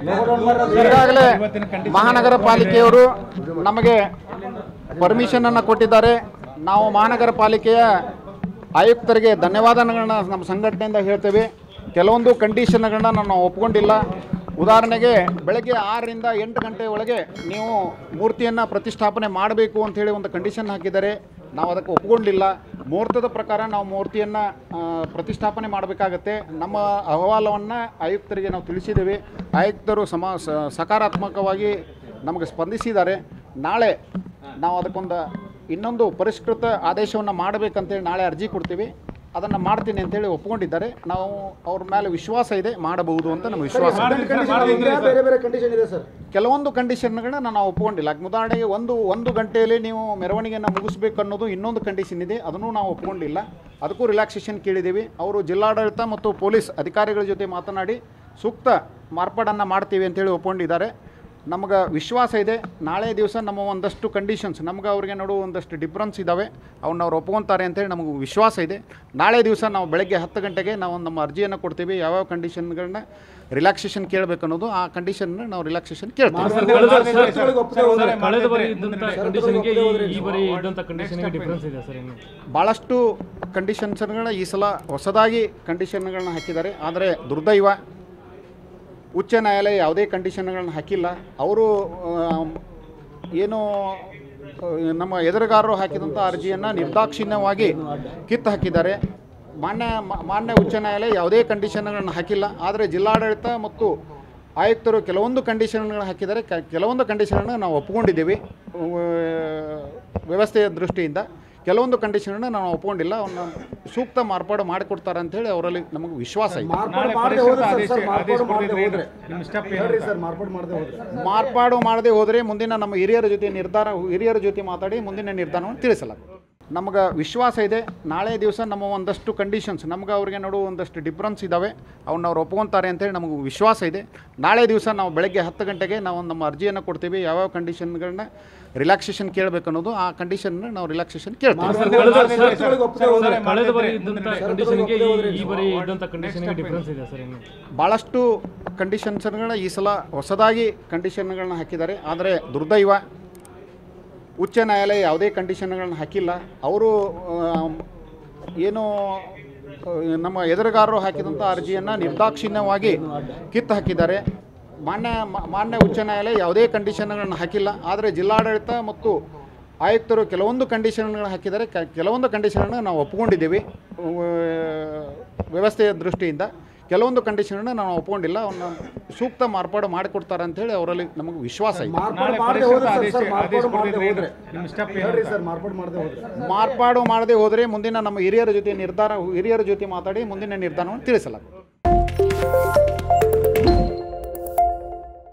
ಈಗಾಗಲೇ ಮಹಾನಗರ ಪಾಲಿಕೆಯವರು ನಮಗೆ ಪರ್ಮಿಷನ್ ಅನ್ನು ಕೊಟ್ಟಿದ್ದಾರೆ ನಾವು ಮಹಾನಗರ ಪಾಲಿಕೆಯ ಆಯುಕ್ತರಿಗೆ ಧನ್ಯವಾದಗಳನ್ನ ನಮ್ಮ ಸಂಘಟನೆಯಿಂದ ಹೇಳ್ತೇವೆ ಕೆಲವೊಂದು ಕಂಡೀಷನ್ಗಳನ್ನ ನಾವು ಒಪ್ಕೊಂಡಿಲ್ಲ ಉದಾಹರಣೆಗೆ ಬೆಳಗ್ಗೆ ಆರರಿಂದ ಎಂಟು ಗಂಟೆ ಒಳಗೆ ನೀವು ಮೂರ್ತಿಯನ್ನು ಪ್ರತಿಷ್ಠಾಪನೆ ಮಾಡಬೇಕು ಅಂಥೇಳಿ ಒಂದು ಕಂಡೀಷನ್ ಹಾಕಿದ್ದಾರೆ ನಾವು ಅದಕ್ಕೆ ಒಪ್ಕೊಂಡಿಲ್ಲ ಮುಹೂರ್ತದ ಪ್ರಕಾರ ನಾವು ಮೂರ್ತಿಯನ್ನು ಪ್ರತಿಷ್ಠಾಪನೆ ಮಾಡಬೇಕಾಗತ್ತೆ ನಮ್ಮ ಅಹವಾಲವನ್ನು ಆಯುಕ್ತರಿಗೆ ನಾವು ತಿಳಿಸಿದ್ದೇವೆ ಆಯುಕ್ತರು ಸಮ ಸ- ಸಕಾರಾತ್ಮಕವಾಗಿ ನಮಗೆ ಸ್ಪಂದಿಸಿದ್ದಾರೆ ನಾಳೆ ನಾವು ಅದಕ್ಕೊಂದು ಇನ್ನೊಂದು ಪರಿಷ್ಕೃತ ಆದೇಶವನ್ನು ಮಾಡಬೇಕಂತೇಳಿ ನಾಳೆ ಅರ್ಜಿ ಕೊಡ್ತೀವಿ ಅದನ್ನು ಮಾಡ್ತೀನಿ ಅಂತೇಳಿ ಒಪ್ಕೊಂಡಿದ್ದಾರೆ ನಾವು ಅವ್ರ ಮೇಲೆ ವಿಶ್ವಾಸ ಇದೆ ಮಾಡಬಹುದು ಅಂತ ನಮಗೆ ವಿಶ್ವಾಸ ಇದೆ ಬೇರೆ ಬೇರೆ ಕಂಡೀಷನ್ ಇದೆ ಸರ್ ಕೆಲವೊಂದು ಕಂಡೀಷನ್ಗಳನ್ನ ನಾವು ಒಪ್ಕೊಂಡಿಲ್ಲ ಉದಾಹರಣೆಗೆ ಒಂದು ಒಂದು ಗಂಟೆಯಲ್ಲಿ ನೀವು ಮೆರವಣಿಗೆಯನ್ನು ಮುಗಿಸ್ಬೇಕು ಅನ್ನೋದು ಇನ್ನೊಂದು ಕಂಡೀಷನ್ ಇದೆ ಅದನ್ನು ನಾವು ಒಪ್ಕೊಂಡಿಲ್ಲ ಅದಕ್ಕೂ ರಿಲ್ಯಾಕ್ಸೇಷನ್ ಕೇಳಿದ್ದೀವಿ ಅವರು ಜಿಲ್ಲಾಡಳಿತ ಮತ್ತು ಪೊಲೀಸ್ ಅಧಿಕಾರಿಗಳ ಜೊತೆ ಮಾತನಾಡಿ ಸೂಕ್ತ ಮಾರ್ಪಾಡನ್ನು ಮಾಡ್ತೀವಿ ಅಂತೇಳಿ ಒಪ್ಕೊಂಡಿದ್ದಾರೆ ನಮಗೆ ವಿಶ್ವಾಸ ಇದೆ ನಾಳೆ ದಿವಸ ನಮ್ಮ ಒಂದಷ್ಟು ಕಂಡೀಷನ್ಸ್ ನಮ್ಗೆ ಅವ್ರಿಗೆ ನೋಡುವ ಒಂದಷ್ಟು ಡಿಫ್ರೆನ್ಸ್ ಇದ್ದಾವೆ ಅವನ್ನ ಅವ್ರು ಒಪ್ಕೊತಾರೆ ಅಂತೇಳಿ ನಮಗೆ ವಿಶ್ವಾಸ ಇದೆ ನಾಳೆ ದಿವಸ ನಾವು ಬೆಳಗ್ಗೆ ಹತ್ತು ಗಂಟೆಗೆ ನಾವು ನಮ್ಮ ಅರ್ಜಿಯನ್ನು ಕೊಡ್ತೀವಿ ಯಾವ್ಯಾವ ಕಂಡೀಷನ್ಗಳನ್ನ ರಿಲ್ಯಾಕ್ಸೇಷನ್ ಕೇಳಬೇಕು ಅನ್ನೋದು ಆ ಕಂಡೀಷನ್ ನಾವು ರಿಲ್ಯಾಕ್ಸೇಷನ್ ಕೇಳ್ತೀವಿ ಕಳೆದ ಬಾರಿ ಇದ್ದಂತ ಕಂಡೀಷನ್ಗೆ ಈ ಬಾರಿ ಇದ್ದಂತ ಕಂಡೀಷನ್ಗೆ ಡಿಫ್ರೆನ್ಸ್ ಇದೆ ಸರ್ ಇನ್ನು ಭಾಳಷ್ಟು ಕಂಡೀಷನ್ಸ್ಗಳನ್ನ ಈ ಸಲ ಹೊಸದಾಗಿ ಕಂಡೀಷನ್ಗಳನ್ನ ಹಾಕಿದ್ದಾರೆ ಆದರೆ ದುರ್ದೈವ ಉಚ್ಚ ನ್ಯಾಯಾಲಯ ಯಾವುದೇ ಕಂಡೀಷನ್ಗಳನ್ನ ಹಾಕಿಲ್ಲ ಅವರು ಏನು ಆ, ನಮ್ಮ ಎದುರುಗಾರರು ಹಾಕಿದಂಥ ಅರ್ಜಿಯನ್ನು ನಿರ್ದಾಕ್ಷಿಣ್ಯವಾಗಿ ಕಿತ್ತು ಹಾಕಿದ್ದಾರೆ ಮಾನ್ಯ ಮಾ- ಮಾನ್ಯ ಉಚ್ಚ ನ್ಯಾಯಾಲಯ ಯಾವುದೇ ಕಂಡೀಷನ್ಗಳನ್ನು ಹಾಕಿಲ್ಲ ಆದರೆ ಜಿಲ್ಲಾಡಳಿತ ಮತ್ತು ಆಯುಕ್ತರು ಕೆಲವೊಂದು ಕಂಡೀಷನ್ಗಳನ್ನ ಹಾಕಿದ್ದಾರೆ ಕ- ಕೆಲವೊಂದು ಕಂಡೀಷನ್ನ ನಾವು ಒಪ್ಕೊಂಡಿದ್ದೀವಿ ವ- ವ್ಯವಸ್ಥೆಯ ದೃಷ್ಟಿಯಿಂದ ಕೆಲವೊಂದು ಕಂಡೀಷನ್ನ ನಾವು ಒಪ್ಕೊಂಡಿಲ್ಲ ಅವನ್ನ ಸೂಕ್ತ ಮಾರ್ಪಾಡು ಮಾಡಿಕೊಡ್ತಾರೆ ಅಂತೇಳಿ ಅವರಲ್ಲಿ ನಮಗೆ ವಿಶ್ವಾಸ ಇದೆ ಮಾರ್ಪಾಡು ಮಾಡದೆ ಹೋದ್ರೆ ಸರ್, ಸರ್ ಮಾರ್ಪಾಡು ಮಾಡದೆ ಹೋದ್ರೆ ಹೇಳ್ರಿ ಸರ್ ಮಾರ್ಪಾಡು ಮಾಡದೆ ಹೋದ್ರೆ ಮಾರ್ಪಾಡು ಮಾಡದೆ ಹೋದರೆ ಮುಂದಿನ ನಮ್ಮ ಹಿರಿಯರ ಜೊತೆ ನಿರ್ಧಾರ ಹಿರಿಯರ ಜೊತೆ ಮಾತಾಡಿ ಮುಂದಿನ ನಿರ್ಧಾರವನ್ನು ತಿಳಿಸಲಾಗುತ್ತೆ ನಮಗೆ ವಿಶ್ವಾಸ ಇದೆ ನಾಳೆ ದಿವಸ ನಮ್ಮ ಒಂದಷ್ಟು ಕಂಡೀಷನ್ಸ್ ನಮ್ಗೆ ಅವ್ರಿಗೆ ನೋಡುವ ಒಂದಷ್ಟು ಡಿಫ್ರೆನ್ಸ್ ಇದ್ದಾವೆ ಅವನ್ನ ಅವ್ರು ಒಪ್ಕೊತಾರೆ ಅಂತೇಳಿ ನಮಗೆ ವಿಶ್ವಾಸ ಇದೆ ನಾಳೆ ದಿವಸ ನಾವು ಬೆಳಗ್ಗೆ ಹತ್ತು ಗಂಟೆಗೆ ನಾವು ನಮ್ಮ ಅರ್ಜಿಯನ್ನು ಕೊಡ್ತೀವಿ ಯಾವ್ಯಾವ ಕಂಡೀಷನ್ಗಳನ್ನ ರಿಲ್ಯಾಕ್ಸೇಷನ್ ಕೇಳಬೇಕು ಅನ್ನೋದು ಆ ಕಂಡೀಷನ್ ನಾವು ರಿಲ್ಯಾಕ್ಸೇಷನ್ ಕೇಳ್ತೀವಿ ಸರ್, ಕಳೆದ ಬಾರಿ ಇದ್ದಂತ ಕಂಡೀಷನ್ಗೆ ಈ ಬಾರಿ ಇದ್ದಂತ ಕಂಡೀಷನ್ಗೆ ಡಿಫ್ರೆನ್ಸ್ ಇದೆ ಸರ್ ಇನ್ನು ಭಾಳಷ್ಟು ಕಂಡೀಷನ್ಸ್ಗಳನ್ನ ಈ ಸಲ ಹೊಸದಾಗಿ ಕಂಡೀಷನ್ಗಳನ್ನ ಹಾಕಿದ್ದಾರೆ ಆದರೆ ದುರ್ದೈವ ಉಚ್ಚ ನ್ಯಾಯಾಲಯ ಯಾವುದೇ ಕಂಡೀಷನ್ಗಳನ್ನ ಹಾಕಿಲ್ಲ ಅವರು ಏನು ಆ, ನಮ್ಮ ಎದುರುಗಾರರು ಹಾಕಿದಂಥ ಅರ್ಜಿಯನ್ನು ನಿರ್ದಾಕ್ಷಿಣ್ಯವಾಗಿ ಕಿತ್ತು ಹಾಕಿದ್ದಾರೆ ಮಾನ್ಯ ಮಾ- ಮಾನ್ಯ ಉಚ್ಚ ನ್ಯಾಯಾಲಯ ಯಾವುದೇ ಕಂಡೀಷನ್ಗಳನ್ನ ಹಾಕಿಲ್ಲ ಆದರೆ ಜಿಲ್ಲಾಡಳಿತ ಮತ್ತು ಆಯುಕ್ತರು ಕೆಲವೊಂದು ಕಂಡೀಷನ್ಗಳನ್ನ ಹಾಕಿದ್ದಾರೆ ಕ- ಕೆಲವೊಂದು ಕಂಡೀಷನ್ನ ನಾವು ಒಪ್ಕೊಂಡಿದ್ದೀವಿ ವ- ವ್ಯವಸ್ಥೆಯ ದೃಷ್ಟಿಯಿಂದ ಕೆಲವೊಂದು ಕಂಡೀಷನ್ನ ನಾವು ಒಪ್ಕೊಂಡಿಲ್ಲ ಅವನ್ನ ಸೂಕ್ತ ಮಾರ್ಪಾಡು ಮಾಡಿಕೊಡ್ತಾರೆ ಅಂತೇಳಿ ಅವರಲ್ಲಿ ನಮಗೆ ವಿಶ್ವಾಸ ಇದೆ ಮಾರ್ಪಾಡು ಮಾಡದೆ ಹೋದ್ರೆ ಸರ್, ಸರ್ ಮಾರ್ಪಾಡು ಮಾಡದೆ ಹೋದ್ರೆ ಹೇಳ್ರಿ ಸರ್ ಮಾರ್ಪಾಡು ಮಾಡದೆ ಹೋದ್ರೆ ಮಾರ್ಪಾಡು ಮಾಡದೆ ಹೋದರೆ ಮುಂದಿನ ನಮ್ಮ ಹಿರಿಯರ ಜೊತೆ ನಿರ್ಧಾರ ಹಿರಿಯರ ಜೊತೆ ಮಾತಾಡಿ ಮುಂದಿನ ನಿರ್ಧಾರವನ್ನು ತಿಳಿಸಲಾಗುತ್ತೆ